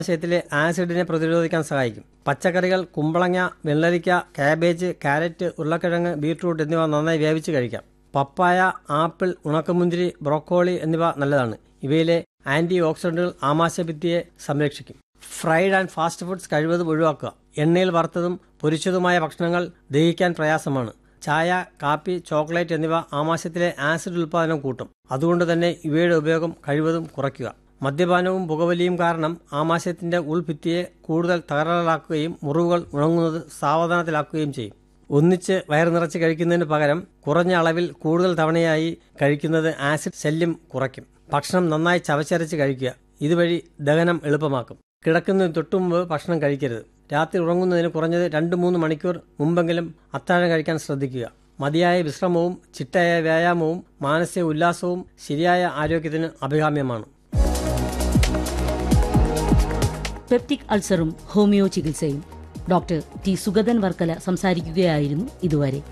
ആമാശയത്തിലെ ആസിഡിനെ പ്രതിരോധിക്കാൻ സഹായിക്കും പച്ചക്കറികൾ കുമ്പളങ്ങ വെള്ളരിക്ക കാബേജ് കാരറ്റ് ഉരുളക്കിഴങ്ങ് ബീട്രൂട്ട് എന്നിവ നന്നായി വേവിച്ച് കഴിക്കാം പപ്പായ ആപ്പിൾ ഉണക്കമുന്തിരി ബ്രോക്കോളി എന്നിവ നല്ലതാണ് ഇവയിലെ ആന്റി ഓക്സിഡന്റുകൾ ആമാശയഭിത്തിയെ സംരക്ഷിക്കും ഫ്രൈഡ് ആൻഡ് ഫാസ്റ്റ് ഫുഡ്സ് കഴിവതും ഒഴിവാക്കുക എണ്ണയിൽ വറുത്തതും പൊരിച്ചതുമായ ഭക്ഷണങ്ങൾ ദഹിക്കാൻ പ്രയാസമാണ് ചായ കാപ്പി ചോക്ലേറ്റ് എന്നിവ ആമാശയത്തിലെ ആസിഡ് ഉൽപ്പാദനം കൂട്ടും അതുകൊണ്ട് തന്നെ ഇവയുടെ ഉപയോഗം കഴിവതും കുറയ്ക്കുക മദ്യപാനവും പുകവലിയും കാരണം ആമാശയത്തിന്റെ ഉൾഭിത്തിയെ കൂടുതൽ തകരാറിലാക്കുകയും മുറിവുകൾ ഉണങ്ങുന്നത് സാവധാനത്തിലാക്കുകയും ചെയ്യും ഒന്നിച്ച് വയർ നിറച്ച് കഴിക്കുന്നതിന് പകരം കുറഞ്ഞ അളവിൽ കൂടുതൽ തവണയായി കഴിക്കുന്നത് ആസിഡ് ശല്യം കുറയ്ക്കും ഭക്ഷണം നന്നായി ചവച്ചരച്ച് കഴിക്കുക ഇതുവഴി ദഹനം എളുപ്പമാക്കും കിടക്കുന്നതിന് തൊട്ടുമുമ്പ് ഭക്ഷണം കഴിക്കരുത് രാത്രി ഉറങ്ങുന്നതിന് കുറഞ്ഞത് രണ്ട് മൂന്ന് മണിക്കൂർ മുമ്പെങ്കിലും അത്താഴം കഴിക്കാൻ ശ്രദ്ധിക്കുക മതിയായ വിശ്രമവും ചിട്ടയായ വ്യായാമവും മാനസിക ഉല്ലാസവും ശരിയായ ആരോഗ്യത്തിന് അഭികാമ്യമാണ് പെപ്റ്റിക് അൾസറും ഹോമിയോ ചികിത്സയും ഡോക്ടർ ടി സുഗതൻ വർക്കല സംസാരിക്കുകയായിരുന്നു ഇതുവരെ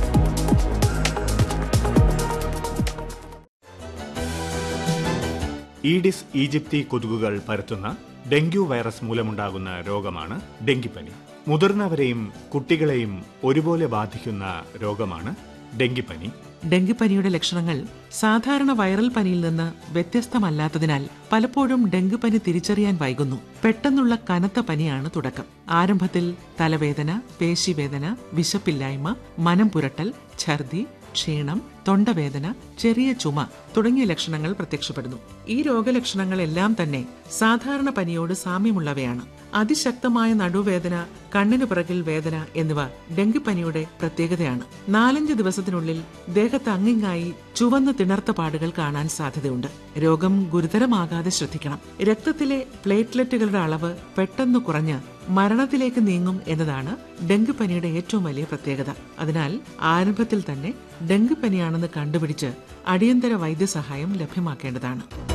ഈഡിസ് ഈജിപ്തി കൊതുകുകൾ പരത്തുന്ന ഡെങ്കു വൈറസ് മൂലമുണ്ടാകുന്ന രോഗമാണ് ഡെങ്കിപ്പനി മുതിർന്നവരെയും കുട്ടികളെയും ഒരുപോലെ ബാധിക്കുന്ന രോഗമാണ് ഡെങ്കിപ്പനി ഡെങ്കിപ്പനിയുടെ ലക്ഷണങ്ങൾ സാധാരണ വൈറൽ പനിയിൽ നിന്ന് വ്യത്യസ്തമല്ലാത്തതിനാൽ പലപ്പോഴും ഡെങ്കിപ്പനി തിരിച്ചറിയാൻ വൈകുന്നു പെട്ടെന്നുള്ള കനത്ത പനിയാണ് തുടക്കം ആരംഭത്തിൽ തലവേദന പേശിവേദന വിശപ്പില്ലായ്മ മനം പുരട്ടൽ ഛർദി ക്ഷീണം തൊണ്ടവേദന ചെറിയ ചുമ തുടങ്ങിയ ലക്ഷണങ്ങൾ പ്രത്യക്ഷപ്പെടുന്നു ഈ രോഗലക്ഷണങ്ങളെല്ലാം തന്നെ സാധാരണ പനിയോട് സാമ്യമുള്ളവയാണ് അതിശക്തമായ നടുവേദന കണ്ണിനു പിറകിൽ വേദന എന്നിവ ഡെങ്കിപ്പനിയുടെ പ്രത്യേകതയാണ് നാലഞ്ച് ദിവസത്തിനുള്ളിൽ ദേഹത്ത് അങ്ങിങ്ങായി ചുവന്ന് തിണർത്ത പാടുകൾ കാണാൻ സാധ്യതയുണ്ട് രോഗം ഗുരുതരമാകാതെ ശ്രദ്ധിക്കണം രക്തത്തിലെ പ്ലേറ്റ്ലെറ്റുകളുടെ അളവ് പെട്ടെന്ന് കുറഞ്ഞ് മരണത്തിലേക്ക് നീങ്ങും എന്നതാണ് ഡെങ്കിപ്പനിയുടെ ഏറ്റവും വലിയ പ്രത്യേകത അതിനാൽ ആരംഭത്തിൽ തന്നെ ഡെങ്കിപ്പനിയാണെന്ന് കണ്ടുപിടിച്ച് അടിയന്തര വൈദ്യസഹായം ലഭ്യമാക്കേണ്ടതാണ്